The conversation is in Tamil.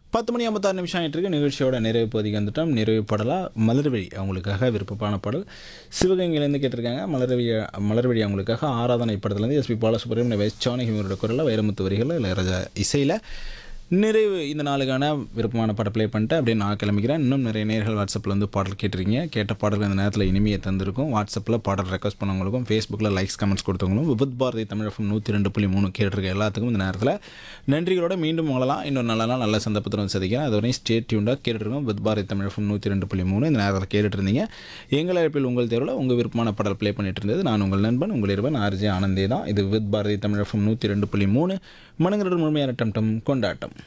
பத்து மணி ஐம்பத்தாறு நிமிஷம் ஆகிட்டு இருக்கு நிகழ்ச்சியோட நிறைவு பகுதிக்கு வந்துட்டோம் நிறைவு பாடலாக மலர்வழி அவங்களுக்காக விருப்பமான பாடல் சிவகங்கையிலேருந்து கேட்டிருக்காங்க மலர்வழி மலர்வழி அவங்களுக்காக ஆராதனை படத்துலேருந்து எஸ்பி பாலசுப்ரமணியம் வைஸ் ஜானகிமரோட குரலில் வைரமுத்து வரிகளில் இளையராஜா இசையில் நிறைவு இந்த நாளுக்கான விருப்பமான பாட்டை ப்ளே பண்ணிட்டு அப்படியே நான் கிளம்பிக்கிறேன் இன்னும் நிறைய நேர்கள் வாட்ஸ்அப்பில் வந்து பாடல் கேட்டிருக்கீங்க கேட்ட பாடல் இந்த நேரத்தில் இனிமையை தந்திருக்கும் வாட்ஸ்அப்பில் பாடல் ரெக்வஸ்ட் பண்ணவங்களுக்கும் ஃபேஸ்புக்கில் லைக்ஸ் கமெண்ட்ஸ் கொடுத்தவங்களும் விபத் பாரதி தமிழகம் நூற்றி ரெண்டு புள்ளி மூணு கேட்டிருக்க எல்லாத்துக்கும் இந்த நேரத்தில் நன்றிகளோட மீண்டும் உங்களெல்லாம் இன்னொரு நல்ல நாள் நல்ல சந்தர்ப்பத்தில் வந்து சந்திக்கிறேன் அதுவரையும் ஸ்டேட் டியூண்டாக கேட்டுருக்கோம் வித் பாரதி தமிழகம் நூற்றி ரெண்டு புள்ளி மூணு இந்த நேரத்தில் கேட்டுட்டு இருந்தீங்க எங்கள் அழைப்பில் உங்கள் தேர்வில் உங்கள் விருப்பமான பாடல் ப்ளே பண்ணிட்டு இருந்தது நான் உங்கள் நண்பன் உங்கள் இருவன் ஆர்ஜே ஆனந்தே தான் இது வித் பாரதி தமிழகம் நூற்றி ரெண்டு புள்ளி மூணு மனங்களுடன் முழுமையான டம் டம் கொண்டாட்டம்